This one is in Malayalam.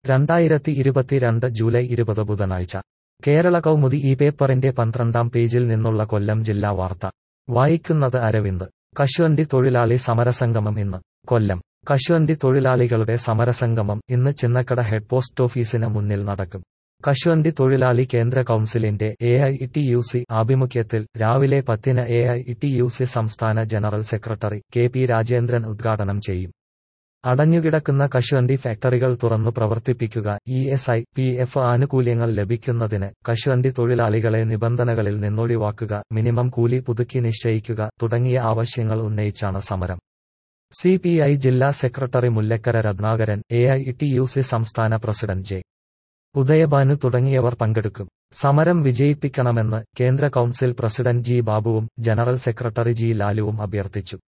രണ്ടായിരത്തി ഇരുപത്തിരണ്ട് ജൂലൈ ഇരുപത് ബുധനാഴ്ച കേരള കൗമുദി ഈ പേപ്പറിന്റെ പന്ത്രണ്ടാം പേജിൽ നിന്നുള്ള കൊല്ലം ജില്ലാ വാർത്ത വായിക്കുന്നത് അരവിന്ദ് കശുവണ്ടി തൊഴിലാളി സമരസംഗമം ഇന്ന് കൊല്ലം കശുവണ്ടി തൊഴിലാളികളുടെ സമരസംഗമം ഇന്ന് ചിന്നക്കട ഹെഡ് പോസ്റ്റ് ഓഫീസിന് മുന്നിൽ നടക്കും കശുവണ്ടി തൊഴിലാളി കേന്ദ്ര കൗൺസിലിന്റെ A I T U C ആഭിമുഖ്യത്തിൽ രാവിലെ പത്തിന് A I T U C സംസ്ഥാന general secretary K P Rajendran ഉദ്ഘാടനം ചെയ്യും അടഞ്ഞുകിടക്കുന്ന കശുവണ്ടി ഫാക്ടറികൾ തുറന്നു പ്രവർത്തിപ്പിക്കുക E S I P F ആനുകൂല്യങ്ങൾ ലഭിക്കുന്നതിന് കശുവണ്ടി തൊഴിലാളികളെ നിബന്ധനകളിൽ നിന്നൊഴിവാക്കുക മിനിമം കൂലി പുതുക്കി നിശ്ചയിക്കുക തുടങ്ങിയ ആവശ്യങ്ങൾ ഉന്നയിച്ചാണ് സമരം സി പി ഐ ജില്ലാ secretary Mullakkara Ratnakaran A I T U C സംസ്ഥാന പ്രസിഡന്റ് ജെ ഉദയഭാനു തുടങ്ങിയവർ പങ്കെടുക്കും സമരം വിജയിപ്പിക്കണമെന്ന് കേന്ദ്ര കൗൺസിൽ പ്രസിഡന്റ് ജി ബാബുവും ജനറൽ സെക്രട്ടറി ജി ലാലുവും അഭ്യർത്ഥിച്ചു